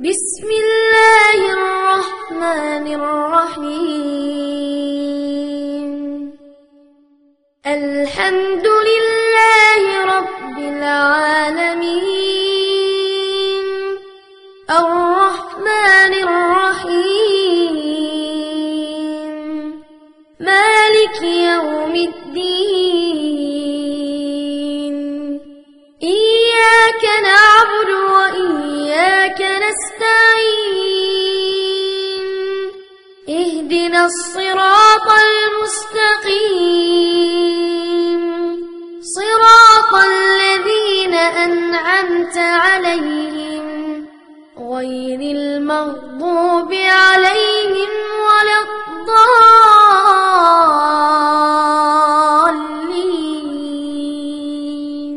بسم الله الرحمن الرحيم الحمد لله رب العالمين الرحمن الرحيم مالك يوم الدين إياك نعبد وإياك نستعين اهدنا الصراط المستقيم صراط الذين أنعمت عليهم غير المغضوب عليهم ولا الضالين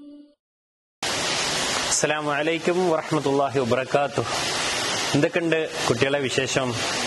അസ്സലാമു അലൈക്കും വറഹ്മത്തുള്ളാഹി വബറകാതുഹു എന്തൊക്കെയുണ്ട് കുട്ടികളെ വിശേഷം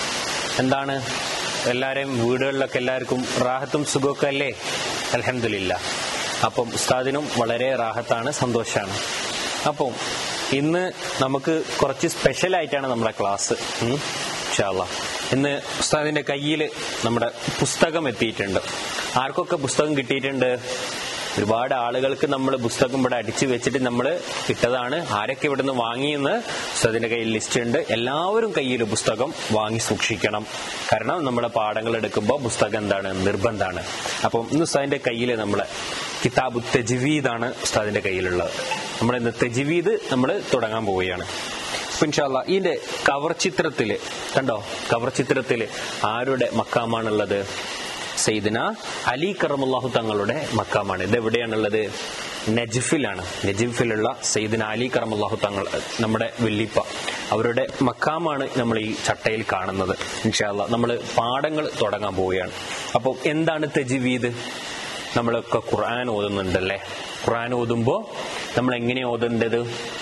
എന്താണ് എല്ലാവരെയും വീടുകളിലൊക്കെ എല്ലാവർക്കും റാഹത്തും സുഖമൊക്കെ അല്ലേ അലഹമില്ല അപ്പം ഉസ്താദിനും വളരെ റാഹത്താണ് സന്തോഷമാണ് അപ്പം ഇന്ന് നമുക്ക് കുറച്ച് സ്പെഷ്യൽ ആയിട്ടാണ് നമ്മുടെ ക്ലാസ് ഉം. ഇൻഷാ അല്ലാ. ഇന്ന് ഉസ്താദിന്റെ കയ്യിൽ നമ്മുടെ പുസ്തകം എത്തിയിട്ടുണ്ട് ആർക്കൊക്കെ പുസ്തകം കിട്ടിയിട്ടുണ്ട് ഒരുപാട് ആളുകൾക്ക് നമ്മൾ പുസ്തകം ഇവിടെ അടിച്ചു വെച്ചിട്ട് നമ്മൾ ഇട്ടതാണ് ആരൊക്കെ ഇവിടുന്ന് വാങ്ങിയെന്ന് ഉസ്താദിന്റെ കയ്യിൽ ലിസ്റ്റ് ഉണ്ട് എല്ലാവരും കയ്യിൽ പുസ്തകം വാങ്ങി സൂക്ഷിക്കണം കാരണം നമ്മുടെ പാഠങ്ങൾ എടുക്കുമ്പോൾ പുസ്തകം എന്താണ് നിർബന്ധമാണ് അപ്പം ഇന്ന് ഉസ്താദിന്റെ കയ്യിൽ നമ്മളെ കിതാബ് തെജ്വീദാണ് ഉസ്താദിന്റെ കയ്യിലുള്ളത് നമ്മൾ ഇന്ന് തെജ്വീദ് നമ്മൾ തുടങ്ങാൻ പോവുകയാണ് അപ്പൊ ഇൻഷാല്ല ഇതിന്റെ കവർ ചിത്രത്തില് കണ്ടോ കവർ ചിത്രത്തില് ആരുടെ മക്കാമാണുള്ളത് സെയ്ദിന അലി കറമുല്ലാഹു തങ്ങളുടെ മക്കാമാണ് ഇത് എവിടെയാണുള്ളത് നജിഫിലാണ് നജിഫിലുള്ള സെയ്ദിന അലി കറമുല്ലാഹു തങ്ങൾ നമ്മുടെ വെല്ലിപ്പ അവരുടെ മക്കാമാണ് നമ്മൾ ഈ ചട്ടയിൽ കാണുന്നത് ഇൻഷാല്ല നമ്മൾ പാഠങ്ങൾ തുടങ്ങാൻ പോവുകയാണ് അപ്പോൾ എന്താണ് തെജിവീദ് നമ്മളൊക്കെ ഖുർആൻ ഓതുന്നുണ്ടല്ലേ ഖുർആൻ ഓതുമ്പോൾ നമ്മൾ എങ്ങനെയാ ഓതേണ്ടത്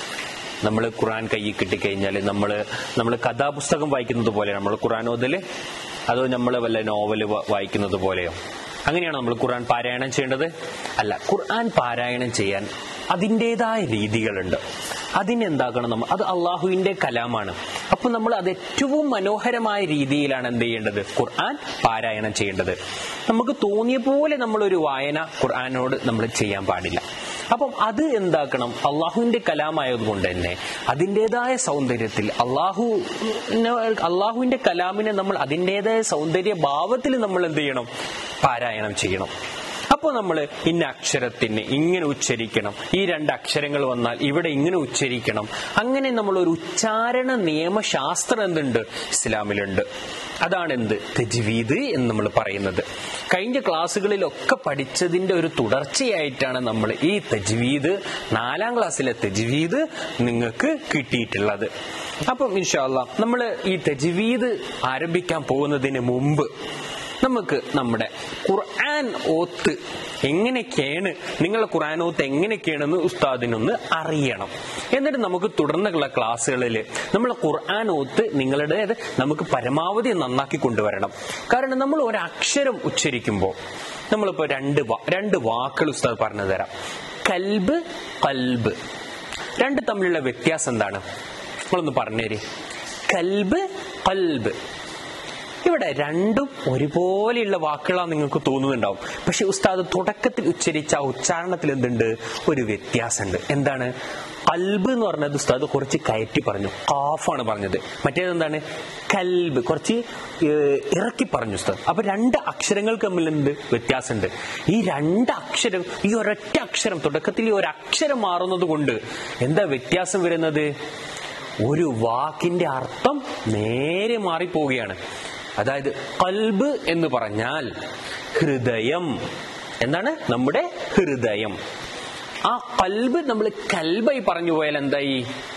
നമ്മൾ ഖുർആൻ കയ്യിൽ കിട്ടിക്കഴിഞ്ഞാൽ നമ്മൾ നമ്മൾ കഥാപുസ്തകം വായിക്കുന്നത് പോലെയാണ് നമ്മൾ ഖുർആൻ ഓതല് അതോ നമ്മൾ വല്ല നോവല് വ- വായിക്കുന്നത് പോലെയോ അങ്ങനെയാണ് നമ്മൾ ഖുർആൻ പാരായണം ചെയ്യേണ്ടത് അല്ല ഖുർആൻ പാരായണം ചെയ്യാൻ അതിൻ്റെതായ രീതികളുണ്ട് അതിനെന്താക്കണം നമ്മൾ അത് അള്ളാഹുവിന്റെ കലാമാണ് അപ്പൊ നമ്മൾ അത് ഏറ്റവും മനോഹരമായ രീതിയിലാണ് എന്ത് ചെയ്യേണ്ടത് ഖുർആൻ പാരായണം ചെയ്യേണ്ടത് നമുക്ക് തോന്നിയ പോലെ നമ്മളൊരു വായന ഖുർആനോട് നമ്മൾ ചെയ്യാൻ പാടില്ല അപ്പം അത് എന്താക്കണം അള്ളാഹുവിന്റെ കലാമായതുകൊണ്ട് തന്നെ അതിൻ്റെതായ സൗന്ദര്യത്തിൽ അള്ളാഹു അള്ളാഹുവിന്റെ കലാമിനെ നമ്മൾ അതിൻ്റെതായ സൗന്ദര്യ ഭാവത്തിൽ നമ്മൾ എന്ത് ചെയ്യണം പാരായണം ചെയ്യണം അപ്പോൾ നമ്മൾ ഇന്ന അക്ഷരത്തിന് ഇങ്ങനെ ഉച്ചരിക്കണം ഈ രണ്ട് അക്ഷരങ്ങൾ വന്നാൽ ഇവിടെ ഇങ്ങനെ ഉച്ചരിക്കണം അങ്ങനെ നമ്മൾ ഒരു ഉച്ചാരണ നിയമശാസ്ത്രം എന്തുണ്ട് ഇസ്ലാമിലുണ്ട് അതാണ് എന്ത് തെജ്വീദ് എന്ന് നമ്മൾ പറയുന്നത് കഴിഞ്ഞ ക്ലാസ്സുകളിലൊക്കെ പഠിച്ചതിന്റെ ഒരു തുടർച്ചയായിട്ടാണ് നമ്മൾ ഈ തെജ്വീദ് നാലാം ക്ലാസ്സിലെ തെജ്വീദ് നിങ്ങൾക്ക് കിട്ടിയിട്ടുള്ളത് അപ്പം ഇൻഷാല്ല നമ്മൾ ഈ തെജ്വീദ് ആരംഭിക്കാൻ പോകുന്നതിന് മുമ്പ് നമുക്ക് നമ്മുടെ ഖുർആൻ ഓത്ത് എങ്ങനെയൊക്കെയാണ് നിങ്ങളുടെ ഖുർആൻ ഓത്ത് എങ്ങനെയൊക്കെയാണെന്ന് ഉസ്താദിനൊന്ന് അറിയണം എന്നിട്ട് നമുക്ക് തുടർന്നുള്ള ക്ലാസ്സുകളിൽ നമ്മൾ ഖുർആൻ ഓത്ത് നിങ്ങളുടേത് നമുക്ക് പരമാവധി നന്നാക്കി കൊണ്ടുവരണം കാരണം നമ്മൾ ഒരക്ഷരം ഉച്ചരിക്കുമ്പോൾ നമ്മളിപ്പോൾ രണ്ട് വാ- രണ്ട് വാക്കുകൾ ഉസ്താദ് പറഞ്ഞു തരാം കൽബ് കൽബ് രണ്ട് തമ്മിലുള്ള വ്യത്യാസം എന്താണ് നിങ്ങളൊന്ന് പറഞ്ഞേരി കൽബ് കൽബ് ഇവിടെ രണ്ടും ഒരുപോലെയുള്ള വാക്കുകളാണ് നിങ്ങൾക്ക് തോന്നുന്നുണ്ടാവും പക്ഷെ ഉസ്താദ് തുടക്കത്തിൽ ഉച്ചരിച്ച ആ ഉച്ചാരണത്തിൽ എന്തുണ്ട് ഒരു വ്യത്യാസമുണ്ട് എന്താണ് കൽബ് എന്ന് പറഞ്ഞത് ഉസ്താദ് കുറച്ച് കയറ്റി പറഞ്ഞു കാഫാണ് പറഞ്ഞത് മറ്റേത് എന്താണ് കൽബ് കുറച്ച് ഏഹ്, ഇറക്കി പറഞ്ഞു ഉസ്താദ് അപ്പൊ രണ്ട് അക്ഷരങ്ങൾക്ക് തമ്മിൽ എന്ത് വ്യത്യാസമുണ്ട് ഈ രണ്ട് അക്ഷരം ഈ ഒരൊറ്റ അക്ഷരം തുടക്കത്തിൽ ഈ ഒരു അക്ഷരം മാറുന്നത് കൊണ്ട് എന്താ വ്യത്യാസം വരുന്നത് ഒരു വാക്കിന്റെ അർത്ഥം നേരെ മാറിപ്പോവുകയാണ് അതായത് കൽബ് എന്ന് പറഞ്ഞാൽ ഹൃദയം എന്താണ് നമ്മുടെ ഹൃദയം ആ കൽബ് നമ്മൾ കൽബായി പറഞ്ഞു പോയാൽ എന്തായി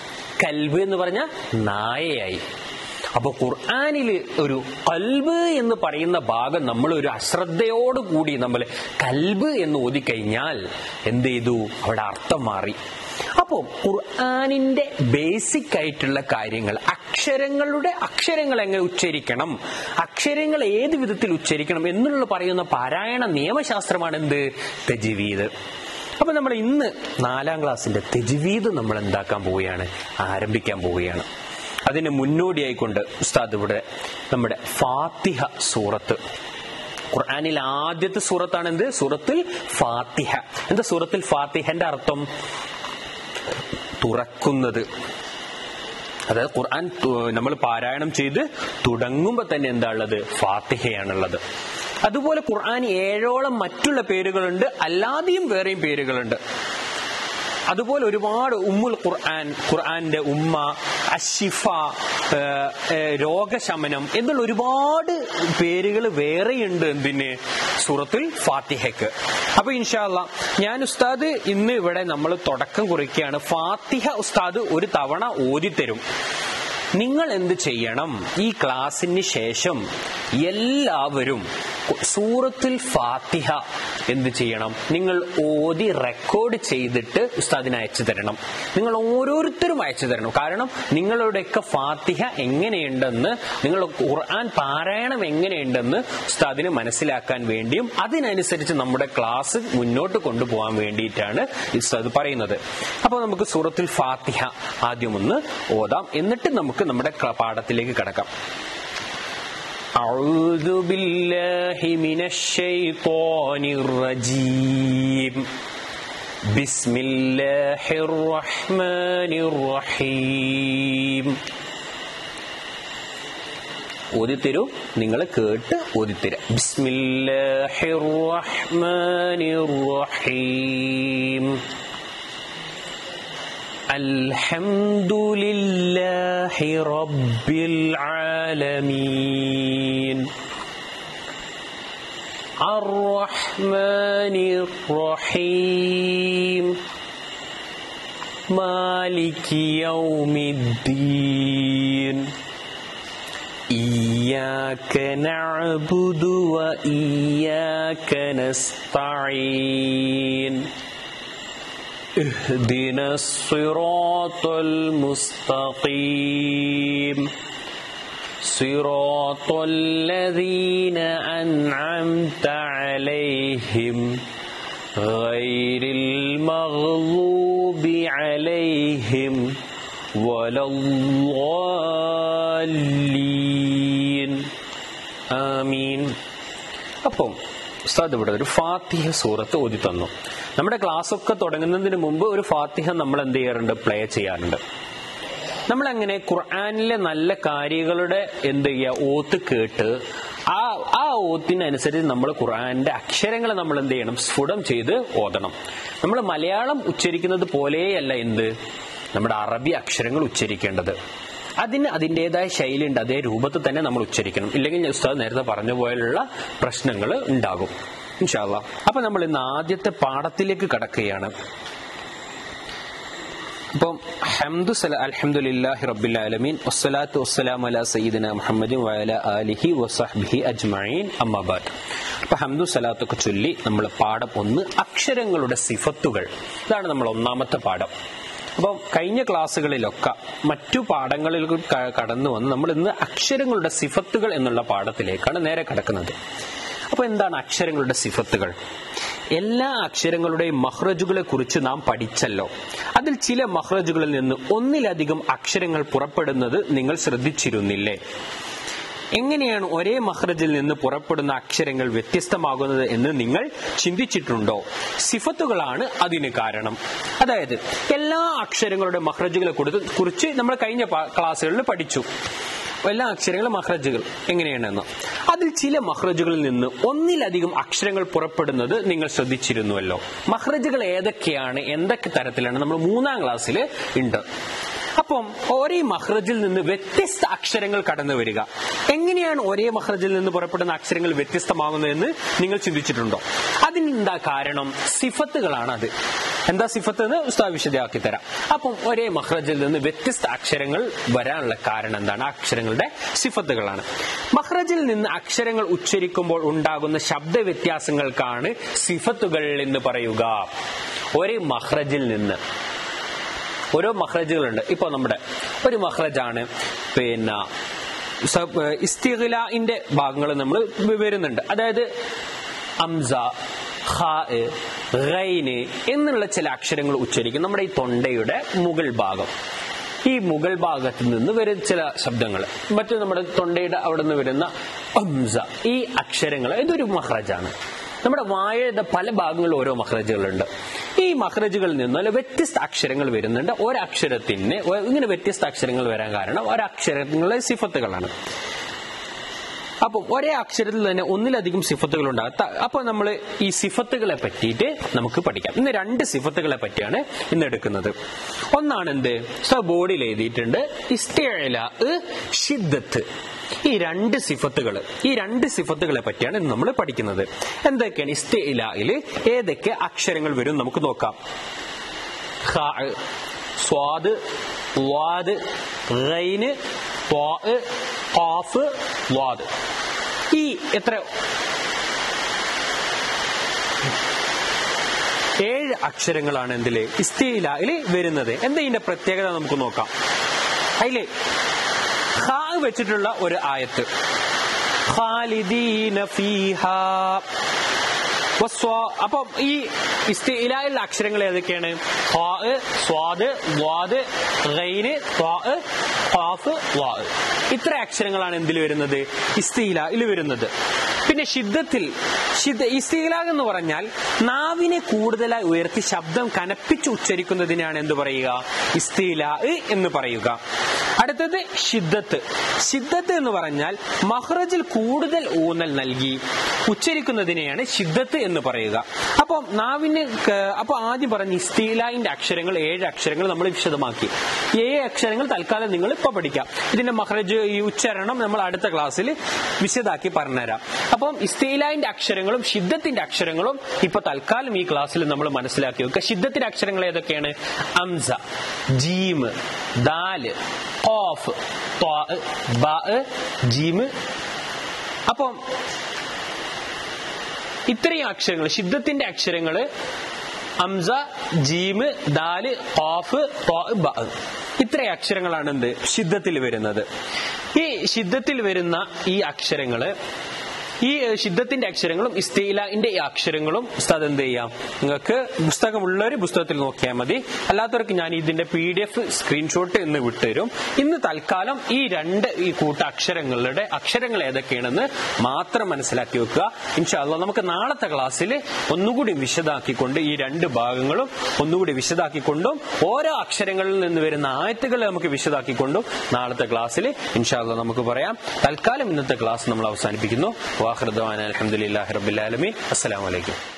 കൽബ് എന്ന് പറഞ്ഞ നായയായി അപ്പൊ ഖുർആാനിൽ ഒരു കൽബ് എന്ന് പറയുന്ന ഭാഗം നമ്മൾ ഒരു അശ്രദ്ധയോട് കൂടി നമ്മൾ കൽബ് എന്ന് ഓതിക്കഴിഞ്ഞാൽ എന്ത് ചെയ്തു അവിടെ അർത്ഥം മാറി അപ്പോൾ ഖുർആാനിന്റെ ബേസിക് ആയിട്ടുള്ള കാര്യങ്ങൾ അക്ഷരങ്ങളുടെ അക്ഷരങ്ങൾ എങ്ങനെ ഉച്ചരിക്കണം അക്ഷരങ്ങൾ ഏത് വിധത്തിൽ ഉച്ചരിക്കണം എന്നുള്ള പറയുന്ന പാരായണ നിയമശാസ്ത്രമാണ് എന്ത് തെജിവീത് അപ്പൊ നമ്മൾ ഇന്ന് നാലാം ക്ലാസ്സിന്റെ തെജ്വീദ് നമ്മൾ എന്താക്കാൻ പോവുകയാണ് ആരംഭിക്കാൻ പോവുകയാണ് അതിന് മുന്നോടിയായിക്കൊണ്ട് ഉസ്താദ് ഇവിടെ നമ്മുടെ ഫാത്തിഹ സൂറത്ത് ഖുർആനിൽ ആദ്യത്തെ സൂറത്താണ് എന്ത് സൂറത്തുൽ ഫാത്തിഹ എന്താ സൂറത്തുൽ ഫാത്തിഹന്റെ അർത്ഥം തുറക്കുന്നത് അതായത് ഖുർആൻ നമ്മൾ പാരായണം ചെയ്ത് തുടങ്ങുമ്പോൾ തന്നെ എന്താ ഉള്ളത് ഫാത്തിഹയാണുള്ളത് അതുപോലെ ഖുർആൻ ഏഴോളം മറ്റുള്ള പേരുകളുണ്ട് അല്ലാതെയും വേറെയും പേരുകളുണ്ട് അതുപോലെ ഒരുപാട് ഉമ്മുൽ ഖുർആൻ ഖുർആന്റെ ഉമ്മ അഷിഫ ഏഹ്, ഏഹ്, രോഗശമനം എന്നുള്ള ഒരുപാട് പേരുകൾ വേറെയുണ്ട് എന്തിന് സൂറത്തുൽ ഫാത്തിഹയ്ക്ക് അപ്പൊ ഇൻഷാല്ല ഞാൻ ഉസ്താദ് ഇന്ന് ഇവിടെ നമ്മൾ തുടക്കം കുറിക്കുകയാണ് ഫാത്തിഹ ഉസ്താദ് ഒരു തവണ ഓതിത്തരും നിങ്ങൾ എന്ത് ചെയ്യണം ഈ ക്ലാസ്സിന് ശേഷം എല്ലാവരും സൂറത്തുൽ ഫാത്തിഹ എന്ത് ചെയ്യണം നിങ്ങൾ ഓതി റെക്കോർഡ് ചെയ്തിട്ട് ഉസ്താദിന് അയച്ചു തരണം നിങ്ങൾ ഓരോരുത്തരും അയച്ചു തരണം കാരണം നിങ്ങളുടെയൊക്കെ ഫാത്തിഹ എങ്ങനെയുണ്ടെന്ന് നിങ്ങളുടെ ഖുർആൻ പാരായണം എങ്ങനെയുണ്ടെന്ന് ഉസ്താദിന് മനസ്സിലാക്കാൻ വേണ്ടിയും അതിനനുസരിച്ച് നമ്മുടെ ക്ലാസ് മുന്നോട്ട് കൊണ്ടുപോകാൻ വേണ്ടിയിട്ടാണ് ഉസ്താദ് പറയുന്നത് അപ്പോൾ നമുക്ക് സൂറത്തുൽ ഫാത്തിഹ ആദ്യം ഒന്ന് ഓതാം എന്നിട്ട് നമുക്ക് നമ്മുടെ ക്ല- പാഠത്തിലേക്ക് കടക്കാം أعوذ بالله من الشيطان الرجيم بسم الله الرحمن الرحيم ഓതിത്തരൂ നിങ്ങൾ കേട്ട് ഓതിത്തരാം ബിസ്മില്ലാഹിർ റഹ്മാനിർ റഹീം الحمد لله رب العالمين الرحمن الرحيم مالك يوم الدين إياك نعبد وإياك نستعين اهدنا الصراط المستقيم صراط الذين أنعمت عليهم غير المغضوب عليهم ولا الضالين آمين അപ്പം ഉസ്താദ് ഇവിടെ ഒരു ഫാത്തിഹ സൂറത്ത് ഓതി തന്നു നമ്മുടെ ക്ലാസ് ഒക്കെ തുടങ്ങുന്നതിന് മുമ്പ് ഒരു ഫാത്തിഹ നമ്മൾ എന്ത് ചെയ്യാറുണ്ട് പ്ലേ ചെയ്യാറുണ്ട് നമ്മൾ അങ്ങനെ ഖുർആാനിലെ നല്ല കാര്യങ്ങളുടെ എന്ത് ചെയ്യുക ഓത്ത് കേട്ട് ആ ആ ഓത്തിനനുസരിച്ച് നമ്മൾ ഖുർആാനിന്റെ അക്ഷരങ്ങൾ നമ്മൾ എന്ത് ചെയ്യണം സ്ഫുടം ചെയ്ത് ഓതണം നമ്മൾ മലയാളം ഉച്ചരിക്കുന്നത് പോലെയല്ല എന്ത് നമ്മുടെ അറബി അക്ഷരങ്ങൾ ഉച്ചരിക്കേണ്ടത് അതിന് അതിൻ്റെതായ ശൈലിയുണ്ട് അതേ രൂപത്തിൽ തന്നെ നമ്മൾ ഉച്ചരിക്കണം ഇല്ലെങ്കിൽ ഞാൻ ഉസ്താദ് നേരത്തെ പറഞ്ഞ പോലുള്ള പ്രശ്നങ്ങൾ ഉണ്ടാകും ഇൻഷാല്ല അപ്പൊ നമ്മൾ ഇന്ന് ആദ്യത്തെ പാഠത്തിലേക്ക് കടക്കുകയാണ് അപ്പം ഹംദു സല അൽഹംദുലില്ലാഹി റബ്ബിൽ ആലമീൻ വസ്സലാത്തു വസ്സലാമു അലാ സയ്യിദിന മുഹമ്മദിൻ വഅല ആലിഹി വസഹ്ബിഹി അജ്മഈൻ അമ്മാബാദ് അപ്പൊ ഹംദു സലാത്തൊക്കെ ചൊല്ലി നമ്മൾ പാഠം ഒന്ന് അക്ഷരങ്ങളുടെ സിഫത്തുകൾ ഇതാണ് നമ്മൾ ഒന്നാമത്തെ പാഠം അപ്പോൾ കഴിഞ്ഞ ക്ലാസ്സുകളിലൊക്കെ മറ്റു പാഠങ്ങളിൽ ക- കടന്നു വന്ന് നമ്മൾ ഇന്ന് അക്ഷരങ്ങളുടെ സിഫത്തുകൾ എന്നുള്ള പാഠത്തിലേക്കാണ് നേരെ കടക്കുന്നത് അപ്പൊ എന്താണ് അക്ഷരങ്ങളുടെ സിഫത്തുകൾ എല്ലാ അക്ഷരങ്ങളുടെയും മഹ്റജുകളെ കുറിച്ച് നാം പഠിച്ചല്ലോ അതിൽ ചില മഹ്റജുകളിൽ നിന്ന് ഒന്നിലധികം അക്ഷരങ്ങൾ പുറപ്പെടുന്നത് നിങ്ങൾ ശ്രദ്ധിച്ചിരുന്നില്ലേ എങ്ങനെയാണ് ഒരേ മഹ്റജിൽ നിന്ന് പുറപ്പെടുന്ന അക്ഷരങ്ങൾ വ്യത്യസ്തമാകുന്നത് എന്ന് നിങ്ങൾ ചിന്തിച്ചിട്ടുണ്ടോ സിഫത്തുകളാണ് അതിന് കാരണം അതായത് എല്ലാ അക്ഷരങ്ങളുടെ മഹ്റജുകളെ കൊടുത്ത് കുറിച്ച് നമ്മൾ കഴിഞ്ഞ പാ- ക്ലാസ്സുകളിൽ പഠിച്ചു എല്ലാ അക്ഷരങ്ങളും മഹ്റജുകൾ എങ്ങനെയാണെന്ന് അതിൽ ചില മഹ്റജുകളിൽ നിന്ന് ഒന്നിലധികം അക്ഷരങ്ങൾ പുറപ്പെടുന്നത് നിങ്ങൾ ശ്രദ്ധിച്ചിരുന്നുവല്ലോ മഹ്റജുകൾ ഏതൊക്കെയാണ് എന്തൊക്കെ തരത്തിലാണ് നമ്മൾ മൂന്നാം ക്ലാസ്സിൽ ഉണ്ട് അപ്പം ഒരേ മഹ്റജിൽ നിന്ന് വ്യത്യസ്ത അക്ഷരങ്ങൾ കടന്നു വരിക എങ്ങനെയാണ് ഒരേ മഹ്റജിൽ നിന്ന് പുറപ്പെടുന്ന അക്ഷരങ്ങൾ വ്യത്യസ്തമാകുന്നതെന്ന് നിങ്ങൾ ചിന്തിച്ചിട്ടുണ്ടോ അതിനെന്താ കാരണം സിഫത്തുകളാണ് അത് എന്താ സിഫത്ത് എന്ന് ഉസ്താദ് വിശദമാക്കി തരാം അപ്പം ഒരേ മഹ്റജിൽ നിന്ന് വ്യത്യസ്ത അക്ഷരങ്ങൾ വരാനുള്ള കാരണം എന്താണ് ആ അക്ഷരങ്ങളുടെ സിഫത്തുകളാണ് മഹ്റജിൽ നിന്ന് അക്ഷരങ്ങൾ ഉച്ചരിക്കുമ്പോൾ ഉണ്ടാകുന്ന ശബ്ദ വ്യത്യാസങ്ങൾക്കാണ് സിഫത്തുകൾ എന്ന് പറയുക ഒരേ മഹ്റജിൽ നിന്ന് ഓരോ മഹ്റജുകളുണ്ട് ഇപ്പൊ നമ്മുടെ ഒരു മഹ്റജാണ് പിന്നെ സബ്- ഇസ്തിഗ്ലാഇന്റെ ഭാഗങ്ങൾ നമ്മൾ വരുന്നുണ്ട് അതായത് അംസ ഖാ ഗൈന് എന്നുള്ള ചില അക്ഷരങ്ങൾ ഉച്ചരിക്കും നമ്മുടെ ഈ തൊണ്ടയുടെ മുകൾ ഭാഗം ഈ മുകൾ ഭാഗത്ത് നിന്ന് വരുന്ന ചില ശബ്ദങ്ങൾ മറ്റു നമ്മുടെ തൊണ്ടയുടെ അവിടെ നിന്ന് വരുന്ന ഹംസ ഈ അക്ഷരങ്ങൾ ഇതൊരു മഹ്റജാണ് നമ്മുടെ വായയുടെ പല ഭാഗങ്ങളിലും ഓരോ മഹ്റജുകളുണ്ട് ഈ മഹ്റജുകളിൽ നിന്ന് അല്ല വ്യത്യസ്ത അക്ഷരങ്ങൾ വരുന്നുണ്ട് ഒരക്ഷരത്തിന് ഒ- ഇങ്ങനെ വ്യത്യസ്ത അക്ഷരങ്ങൾ വരാൻ കാരണം ഒരക്ഷരങ്ങളെ സിഫത്തുകളാണ് അപ്പൊ ഒരേ അക്ഷരത്തിൽ തന്നെ ഒന്നിലധികം സിഫത്തുകൾ ഉണ്ടാകും അപ്പൊ നമ്മൾ ഈ സിഫത്തുകളെ പറ്റിയിട്ട് നമുക്ക് പഠിക്കാം ഇന്ന് രണ്ട് സിഫത്തുകളെ പറ്റിയാണ് ഇന്ന് എടുക്കുന്നത് ഒന്നാണ് എന്ത് സോ ബോർഡിൽ എഴുതിയിട്ടുണ്ട് ഇസ്തേല ഷിദ്ദത്ത് ഈ രണ്ട് സിഫത്തുകൾ ഈ രണ്ട് സിഫത്തുകളെ പറ്റിയാണ് ഇന്ന് നമ്മൾ പഠിക്കുന്നത് എന്തൊക്കെയാണ് ഇസ്തേലയിൽ ഏതൊക്കെ അക്ഷരങ്ങൾ വരും നമുക്ക് നോക്കാം ഖാ, സ്വാദ് വാദ് ഗൈന് ത്വാ, ഖാഫ് വാദ് ഈ എത്ര ഏഴ് അക്ഷരങ്ങളാണ് എന്തില് ഇസ്തിയിലായില് വരുന്നത് എന്താ ഇതിന്റെ പ്രത്യേകത നമുക്ക് നോക്കാം അതില് ഖാ വെച്ചിട്ടുള്ള ഒരു ആയത്ത് ഖാലിദീന ഫീഹാ വസ്വാ- അപ്പം ഈ ഇസ്തിയിലായുള്ള അക്ഷരങ്ങൾ ഏതൊക്കെയാണ് ഖാ, സ്വാദ് വാദ് ഗൈന് ത്വാ, ഖാഫ് വാ ഇത്ര അക്ഷരങ്ങളാണ് എന്തിൽ വരുന്നത് ഇസ്തിയിലായിൽ വരുന്നത് പിന്നെ ശിദ്ധത്തിൽ ശിദ്ധ ഇസ്തിയിലാഗ് എന്ന് പറഞ്ഞാൽ നാവിനെ കൂടുതലായി ഉയർത്തി ശബ്ദം കനപ്പിച്ച് ഉച്ചരിക്കുന്നതിനാണ് എന്ത് പറയുക ഇസ്തിയിലാ എന്ന് പറയുക അടുത്തത് ഷിദ്ദത്ത് ഷിദ്ദത്ത് എന്ന് പറഞ്ഞാൽ മഹ്റജിൽ കൂടുതൽ ഊന്നൽ നൽകി ഉച്ചരിക്കുന്നതിനെയാണ് ഷിദ്ദത്ത് എന്ന് പറയുക അപ്പം നാവിന് ക- അപ്പൊ ആദ്യം പറഞ്ഞ ഇസ്തീലായിന്റെ അക്ഷരങ്ങൾ ഏഴ് അക്ഷരങ്ങൾ നമ്മൾ വിശദമാക്കി ഏഴ് അക്ഷരങ്ങൾ തൽക്കാലം നിങ്ങൾ ഇപ്പൊ പഠിക്കാം ഇതിന്റെ മഹ്റജ് ഈ ഉച്ചാരണം നമ്മൾ അടുത്ത ക്ലാസ്സിൽ വിശദാക്കി പറഞ്ഞുതരാം അപ്പം ഇസ്തീലായിന്റെ അക്ഷരങ്ങളും ഷിദ്ദത്തിന്റെ അക്ഷരങ്ങളും ഇപ്പൊ തൽക്കാലം ഈ ക്ലാസ്സിൽ നമ്മൾ മനസ്സിലാക്കി വെക്കുക ഷിദ്ദത്തിന്റെ അക്ഷരങ്ങൾ ഏതൊക്കെയാണ് അംസ ജീമ് ദാല് ഖാഫ് ത്വാ, ബാ, ജീമ് അപ്പം ഇത്രയും അക്ഷരങ്ങൾ ശിദ്ധത്തിന്റെ അക്ഷരങ്ങള് അംസ ജീമ് ദാല് ഖാഫ് ത്വാ, ബ ഇത്രയും അക്ഷരങ്ങളാണ് എന്ത് ശിദ്ധത്തിൽ വരുന്നത് ഈ ശിദ്ധത്തിൽ വരുന്ന ഈ അക്ഷരങ്ങള് ഈ ഏഹ്, ശിദ്ധത്തിന്റെ അക്ഷരങ്ങളും ഇസ്തീലാന്റെ ഈ അക്ഷരങ്ങളും ഉസ്താദ് എന്ത് ചെയ്യാം നിങ്ങൾക്ക് പുസ്തകം ഉള്ളവര് പുസ്തകത്തിൽ നോക്കിയാൽ മതി അല്ലാത്തവർക്ക് ഞാൻ ഇതിന്റെ പി ഡി എഫ് സ്ക്രീൻഷോട്ട് ഇന്ന് വിട്ടുതരും ഇന്ന് തൽക്കാലം ഈ രണ്ട് ഈ കൂട്ട അക്ഷരങ്ങളുടെ അക്ഷരങ്ങൾ ഏതൊക്കെയാണെന്ന് മാത്രം മനസ്സിലാക്കി വെക്കുക ഇൻഷാല്ല നമുക്ക് നാളത്തെ ക്ലാസ്സിൽ ഒന്നുകൂടി വിശദാക്കിക്കൊണ്ട് ഈ രണ്ട് ഭാഗങ്ങളും ഒന്നുകൂടി വിശദാക്കിക്കൊണ്ടും ഓരോ അക്ഷരങ്ങളിൽ നിന്ന് വരുന്ന ആയത്തുകൾ നമുക്ക് വിശദാക്കിക്കൊണ്ടും നാളത്തെ ക്ലാസ്സിൽ ഇൻഷാല്ല നമുക്ക് പറയാം തൽക്കാലം ഇന്നത്തെ ക്ലാസ് നമ്മൾ അവസാനിപ്പിക്കുന്നു വാഹൃദാൻ അലഹമുല്ലാ റബുലാലമി അസ്സലാമലൈക്കും